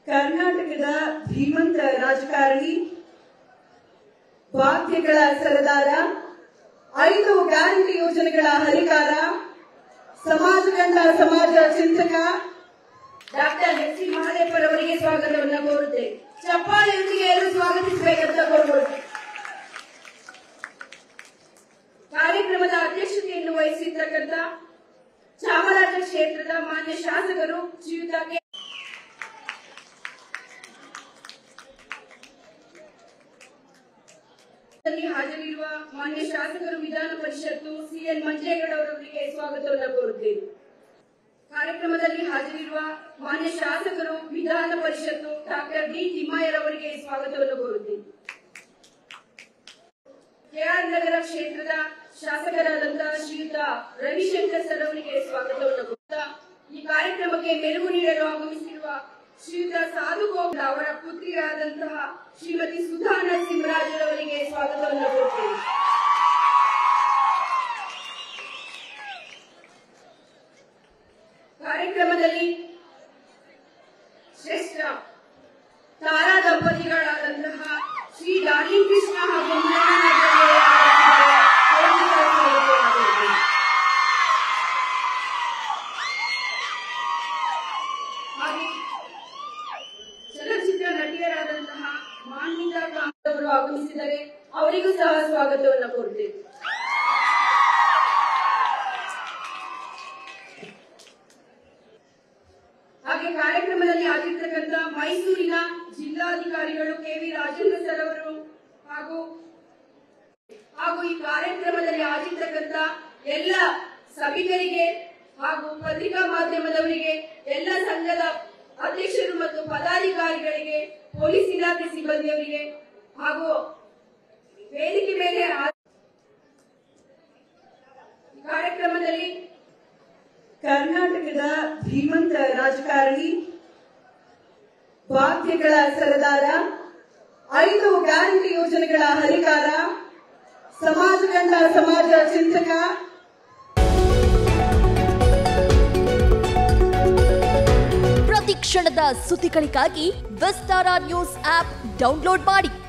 ಕರ್ನಾಟಕದ ಧೀಮಂತ ರಾಜಕಾರಣಿ ವಾದ್ಯಗಳ ಸರದಾರ ಐದು ಗ್ಯಾರಂಟಿ ಯೋಜನೆಗಳ ಹರಿಕಾರ ಸಮಾಜಗಂಡ ಸಮಾಜ ಚಿಂತಕ ಡಾಕ್ಟರ್ ಎಸ್ ಸಿ ಮಹದೇವರ್ ಅವರಿಗೆ ಸ್ವಾಗತವನ್ನು ಕೋರುತ್ತೇವೆ ಚಪ್ಪಾಳೆಯೊಂದಿಗೆ ಎಲ್ಲರೂ ಸ್ವಾಗತಿಸಬೇಕಂತ ಕೋರ್ಕೊಳ್ತೇವೆ ಕಾರ್ಯಕ್ರಮದ ಅಧ್ಯಕ್ಷತೆಯನ್ನು ವಹಿಸಿರ್ತಕ್ಕಂಥ ಚಾಮರಾಜ ಕ್ಷೇತ್ರದ ಮಾನ್ಯ ಶಾಸಕರು ಶ್ರೀಯುತ ಕೆ ದಲ್ಲಿ ಹಾಜರಿರುವ ಮಾನ್ಯ ಶಾಸಕರು ವಿಧಾನ ಪರಿಷತ್ತು ಸಿಎನ್ ಮಂಜೇಗೌಡ ಅವರಿಗೆ ಸ್ವಾಗತವನ್ನು ಕೋರುತ್ತೇವೆ ಕಾರ್ಯಕ್ರಮದಲ್ಲಿ ಹಾಜರಿರುವ ಮಾನ್ಯ ಶಾಸಕರು ವಿಧಾನ ಪರಿಷತ್ತು ಡಾಕ್ಟರ್ ಡಿ ತಿಮ್ಮಯ್ಯರವರಿಗೆ ಸ್ವಾಗತವನ್ನು ಕೋರುತ್ತೇವೆ ಕೆಆರ್ ನಗರ ಕ್ಷೇತ್ರದ ಶಾಸಕರಾದಂತಹ ಶ್ರೀಯುತ ರವಿಶಂಕರ್ ಸರ್ ಅವರಿಗೆ ಸ್ವಾಗತವನ್ನು ಕೋರುತ್ತಾ ಈ ಕಾರ್ಯಕ್ರಮಕ್ಕೆ ಮೆರುಗು ನೀಡಲು ಆಗಮಿಸಿರುವ ಶ್ರೀಯುತ ಸಾಧುಗೋಪಾಲ್ ಅವರ ಪುತ್ರಿಯಾದಂತಹ ಶ್ರೀಮತಿ ಸುಧಾ ನರಸಿಂಹರಾಜರವರಿಗೆ ಸ್ವಾಗತವನ್ನು ಕೋರುತ್ತೇವೆ ಕಾರ್ಯಕ್ರಮದಲ್ಲಿ ಶ್ರೇಷ್ಠ ತಾರಾ ದಂಪತಿಗಳಾದಂತಹ ಶ್ರೀ ಡಾರ್ಲಿಂಗ್ ಕೃಷ್ಣ ಹಾಗೂ ಮೀನಾನಂದರವರೇ ಆಗಮಿಸಿದ್ದಾರೆ. ಸ್ವಾಗತವನ್ನು ಹಾಗೆ ಚಲನಚಿತ್ರ ನಟಿಯರಾದಂತಹ ಮಾನ್ವಿತಾ ಕಾಮತ್ ಅವರು ಆಗಮಿಸಿದರೆ ಅವರಿಗೂ ಸಹ ಸ್ವಾಗತವನ್ನು ಕೋರುತ್ತೇವೆ ಹಾಗೆ ಕಾರ್ಯಕ್ರಮದಲ್ಲಿ ಆಗಿರ್ತಕ್ಕಂಥ ಮೈಸೂರಿನ ಜಿಲ್ಲಾಧಿಕಾರಿಗಳು ಕೆವಿ ರಾಜೇಂದ್ರ ಸರ್ ಅವರು ಹಾಗೂ ಹಾಗೂ ಈ ಕಾರ್ಯಕ್ರಮದಲ್ಲಿ ಆಗಿರ್ತಕ್ಕಂಥ ಎಲ್ಲ ಸಭಿಕರಿಗೆ ಹಾಗೂ ಪತ್ರಿಕಾ ಮಾಧ್ಯಮದವರಿಗೆ ಎಲ್ಲ ಸಂಘದ ಅಧ್ಯಕ್ಷರು ಮತ್ತು ಪದಾಧಿಕಾರಿಗಳಿಗೆ ಪೊಲೀಸ್ ಇಲಾಖೆ ಸಿಬ್ಬಂದಿಯವರಿಗೆ ಹಾಗೂ ವೇದಿಕೆ ಮೇಲೆ ಆ- ಈ ಕಾರ್ಯಕ್ರಮದಲ್ಲಿ ಕರ್ನಾಟಕದ ಧೀಮಂತ ರಾಜಕಾರಣಿ ವಾದ್ಯಗಳ ಸರದಾರ ಐದು ಗ್ಯಾರಂಟಿ ಯೋಜನೆಗಳ ಹರಿಕಾರ ಸಮಾಜಗಂಡ ಸಮಾಜ ಚಿಂತಕ ಪ್ರತಿ ಕ್ಷಣದ ಸುದ್ದಿಗಳಿಗಾಗಿ ವಿಸ್ತಾರ ನ್ಯೂಸ್ ಆಪ್ ಡೌನ್ಲೋಡ್ ಮಾಡಿ